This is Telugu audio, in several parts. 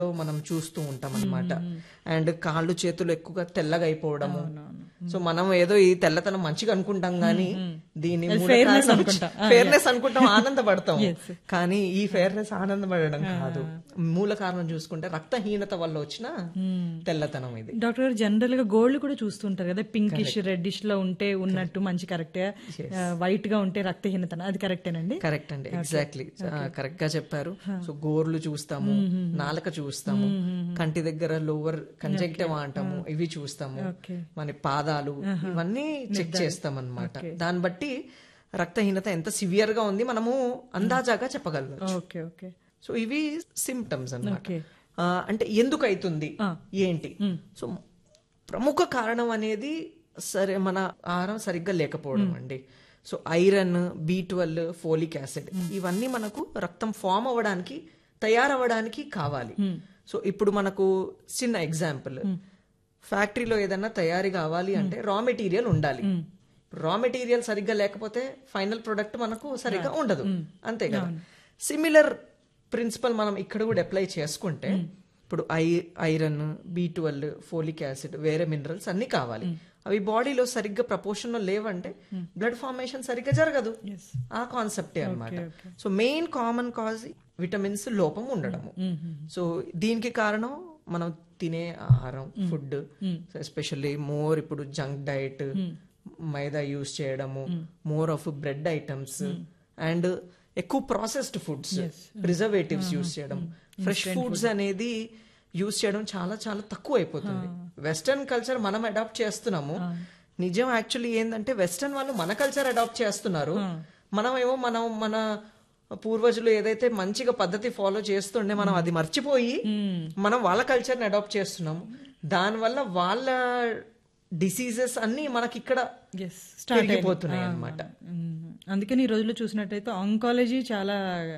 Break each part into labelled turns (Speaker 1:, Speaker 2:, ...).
Speaker 1: మనం చూస్తూ ఉంటాం అనమాట అండ్ కాళ్ళు చేతులు ఎక్కువగా తెల్లగా అయిపోవడము సో మనం ఏదో ఈ తెల్లతనం మంచిగా అనుకుంటాం గానీ దీని
Speaker 2: fairness అనుకుంటాం. Ah,
Speaker 1: ఫేర్నెస్ అనుకుంటాం ఆనందపడతాం కానీ ఈ ఫేర్నెస్ ఆనందపడడం కాదు మూల కారణం చూసుకుంటే రక్తహీనత వల్ల వచ్చిన తెల్లతనం ఇది
Speaker 2: డాక్టర్ గారు జనరల్ గా గోల్డ్ కూడా చూస్తుంటారు కదా పింకిష్ రెడ్డిష్ లో ఉంటే ఉన్నట్టు మంచి కరెక్ట్ వైట్ గా ఉంటే రక్తహీనత అది కరెక్టేనండి
Speaker 1: కరెక్ట్ అండి ఎగ్జాక్ట్లీ కరెక్ట్ గా చెప్పారు సో గోర్లు చూస్తాము నాలుక చూస్తాము కంటి దగ్గర లోవర్ కంజెక్టివ్ అంటాము ఇవి చూస్తాము
Speaker 2: ఓకే
Speaker 1: మన పాదాలు ఇవన్నీ చెక్ చేస్తాం అన్నమాట దాన్ని బట్టి రక్తహీనత ఎంత సివియర్ గా ఉంది మనము అందాజాగా చెప్పగలం
Speaker 2: ఓకే ఓకే
Speaker 1: సో ఇవి సిమ్టమ్స్ అన్నమాట
Speaker 2: ఓకే
Speaker 1: ఆ, అంటే ఎందుకు అవుతుంది ఏంటి సో ప్రముఖ కారణం అనేది సరే మన ఆహారం సరిగ్గా లేకపోవడం అండి so iron B twelve folic acid ఇవన్నీ మనకు రక్తం ఫామ్ అవ్వడానికి తయారవ్వడానికి కావాలి సో ఇప్పుడు మనకు చిన్న ఎగ్జాంపుల్ ఫ్యాక్టరీలో ఏదైనా తయారీ కావాలి అంటే రా మెటీరియల్ ఉండాలి రా మెటీరియల్ సరిగ్గా లేకపోతే ఫైనల్ ప్రొడక్ట్ మనకు సరిగ్గా ఉండదు అంతే కదా సిమిలర్ ప్రిన్సిపల్ మనం ఇక్కడ కూడా అప్లై చేసుకుంటే ఇప్పుడు I iron B twelve folic acid వేరే మినరల్స్ అన్ని కావాలి అవి బాడీలో సరిగ్గా ప్రపోర్షన్ లేవంటే బ్లడ్ ఫార్మేషన్ సరిగ్గా జరగదు ఆ కాన్సెప్టే అన్నమాట so main common cause vitamins లోపం ఉండడము సో దీనికి కారణం మనం తినే ఆహారం ఫుడ్ ఎస్పెషల్లీ మోర్ ఇప్పుడు జంక్ డైట్ మైదా యూస్ చేయడము more of bread items and ఎక్కువ ప్రాసెస్డ్ ఫుడ్స్ ప్రిజర్వేటివ్స్ యూస్ చేయడం ఫ్రెష్ ఫుడ్స్ అనేది యూస్ చేయడం చాలా చాలా తక్కువ అయిపోతుంది వెస్టర్న్ కల్చర్ మనం అడాప్ట్ చేస్తున్నాము నిజం యాక్చువల్లీ ఏంటంటే వెస్టర్న్ వాళ్ళు మన కల్చర్ అడాప్ట్ చేస్తున్నారు మనం ఏమో మనం మన పూర్వజులు ఏదైతే మంచిగా పద్ధతి ఫాలో చేస్తుండే మనం అది మర్చిపోయి మనం వాళ్ళ కల్చర్ని అడాప్ట్ చేస్తున్నాము దానివల్ల వాళ్ళ డిసీజెస్ అన్ని మనకి ఇక్కడ
Speaker 2: ఎస్ స్టార్ట్
Speaker 1: పెరిగిపోతున్నాయి అన్నమాట
Speaker 2: అందుకని ఈ రోజుల్లో చూసినట్టయితే ఆంకాలజీ చాలా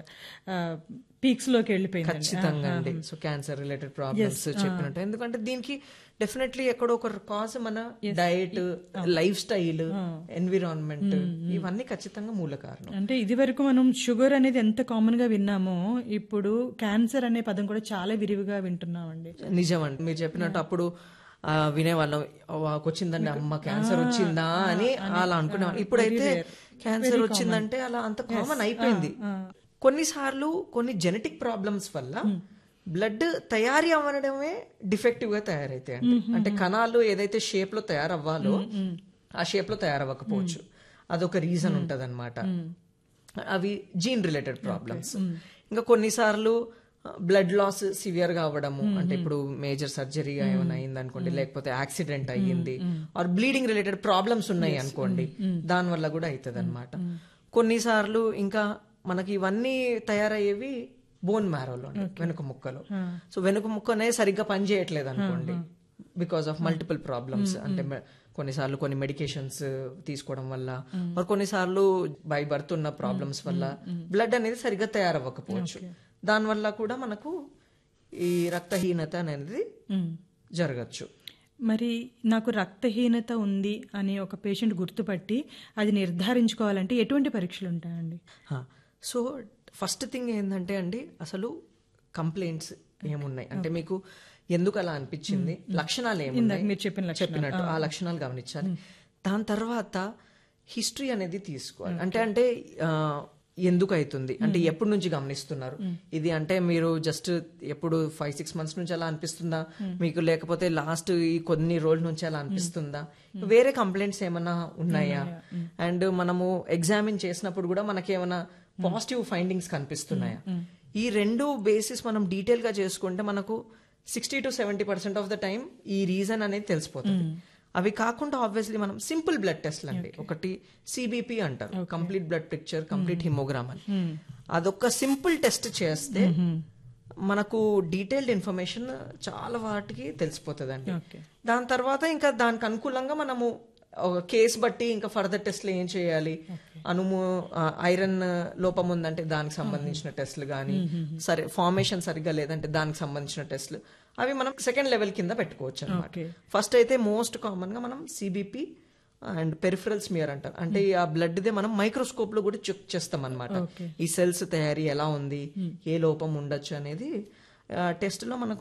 Speaker 2: పీక్స్ లోకి వెళ్ళిపోయింది
Speaker 1: ఖచ్చితంగా అండి సో క్యాన్సర్ రిలేటెడ్ ప్రాబ్లమ్స్ చెప్పినట్టు ఎందుకంటే దీనికి డెఫినెట్లీ ఎక్కడో ఒక కాజ్ మన డైట్ లైఫ్ స్టైల్ ఎన్విరాన్మెంట్ ఇవన్నీ ఖచ్చితంగా మూల కారణం
Speaker 2: అంటే ఇది వరకు మనం షుగర్ అనేది ఎంత కామన్ గా విన్నామో ఇప్పుడు క్యాన్సర్ అనే పదం కూడా చాలా విరివిగా వింటున్నామండి
Speaker 1: నిజం అండి మీరు చెప్పినట్టు అప్పుడు ఆ, వినేవాళ్ళం "వాకు వచ్చిందండి అమ్మ క్యాన్సర్ వచ్చిందా అని అలా అనుకునేవాళ్ళం ఇప్పుడైతే క్యాన్సర్ వచ్చిందంటే అలా అంత కామన్ అయిపోయింది కొన్నిసార్లు కొన్ని జెనెటిక్ ప్రాబ్లమ్స్ వల్ల బ్లడ్ తయారీ అవ్వడమే డిఫెక్టివ్ గా తయారైతాయి అంటే కణాలు ఏదైతే షేప్ లో తయారవ్వాలో ఆ షేప్ లో తయారవ్వకపోవచ్చు అదొక రీజన్ ఉంటది అవి జీన్ రిలేటెడ్ ప్రాబ్లమ్స్ ఇంకా కొన్నిసార్లు బ్లడ్ లాస్ సివియర్ గా అవ్వడము అంటే ఇప్పుడు మేజర్ సర్జరీ ఏమైనా అయింది అనుకోండి లేకపోతే యాక్సిడెంట్ అయ్యింది ఆర్ బ్లీడింగ్ రిలేటెడ్ ప్రాబ్లమ్స్ ఉన్నాయి అనుకోండి దాని వల్ల కూడా అవుతుంది అనమాట కొన్నిసార్లు ఇంకా మనకి ఇవన్నీ తయారయ్యేవి బోన్ మ్యారోలో వెనుక ముక్కలో సో వెనుక ముక్కనే సరిగ్గా పని చేయట్లేదు అనుకోండి బికాస్ ఆఫ్ మల్టిపుల్ ప్రాబ్లమ్స్ అంటే మె- కొన్నిసార్లు కొన్ని మెడికేషన్స్ తీసుకోవడం వల్ల మరి కొన్నిసార్లు బై బర్త్ ఉన్న ప్రాబ్లమ్స్ వల్ల బ్లడ్ అనేది సరిగ్గా తయారవ్వకపోవచ్చు దానివల్ల కూడా మనకు ఈ రక్తహీనత అనేది జరగచ్చు
Speaker 2: మరి నాకు రక్తహీనత ఉంది అని ఒక పేషెంట్ గుర్తుపట్టి అది నిర్ధారించుకోవాలంటే ఎటువంటి పరీక్షలు ఉంటాయండి
Speaker 1: సో ఫస్ట్ థింగ్ ఏంటంటే అండి అసలు కంప్లైంట్స్ ఏమున్నాయి అంటే మీకు ఎందుకు అలా అనిపించింది లక్షణాలు ఏమున్నాయి
Speaker 2: మీరు చెప్పిన లక్షణాలు.
Speaker 1: చెప్పినట్టు ఆ లక్షణాలు గమనించాలి దాని తర్వాత హిస్టరీ అనేది తీసుకోవాలి అంటే అంటే ఆ, ఎందుకు అవుతుంది అంటే ఎప్పటి నుంచి గమనిస్తున్నారు ఇది అంటే మీరు జస్ట్ ఎప్పుడు ఫైవ్ సిక్స్ మంత్స్ నుంచి అలా అనిపిస్తుందా మీకు లేకపోతే లాస్ట్ ఈ కొన్ని రోజుల నుంచి అలా అనిపిస్తుందా వేరే కంప్లైంట్స్ ఏమైనా ఉన్నాయా అండ్ మనము ఎగ్జామిన్ చేసినప్పుడు కూడా మనకేమైనా పాజిటివ్ ఫైండింగ్స్ కనిపిస్తున్నాయా ఈ రెండు బేసిస్ మనం డీటెయిల్ గా చేసుకుంటే మనకు sixty to seventy percent of the time ఈ రీజన్ అనేది తెలిసిపోతుంది అవి కాకుండా ఆబ్వియస్లీ మనం సింపుల్ బ్లడ్ టెస్ట్లు అండి ఒకటి సిబిపి అంటారు complete blood picture complete haemogram అని అదొక సింపుల్ టెస్ట్ చేస్తే మనకు డీటెయిల్డ్ ఇన్ఫర్మేషన్ చాలా వాటికి తెలిసిపోతుందండి దాని తర్వాత ఇంకా దానికి అనుకూలంగా మనము కేసు బట్టి ఇంకా ఫర్దర్ టెస్ట్లు ఏం చేయాలి అనుము ఐరన్ లోపం ఉందంటే దానికి సంబంధించిన టెస్ట్లు కానీ సరే ఫార్మేషన్ సరిగ్గా లేదంటే దానికి సంబంధించిన టెస్ట్లు అవి మనం సెకండ్ లెవెల్ కింద పెట్టుకోవచ్చు అనమాట
Speaker 2: Okay.
Speaker 1: ఫస్ట్ అయితే మోస్ట్ కామన్ గా మనం సిబిపి అండ్ పెరిఫరల్ స్మియర్ అంటారు అంటే ఈ ఆ బ్లడ్ దే మనం మైక్రోస్కోప్ లో కూడా చెక్ చేస్తాం అనమాట ఈ సెల్స్ తయారీ ఎలా ఉంది ఏ లోపం ఉండొచ్చు అనేది టెస్ట్ లో మనకు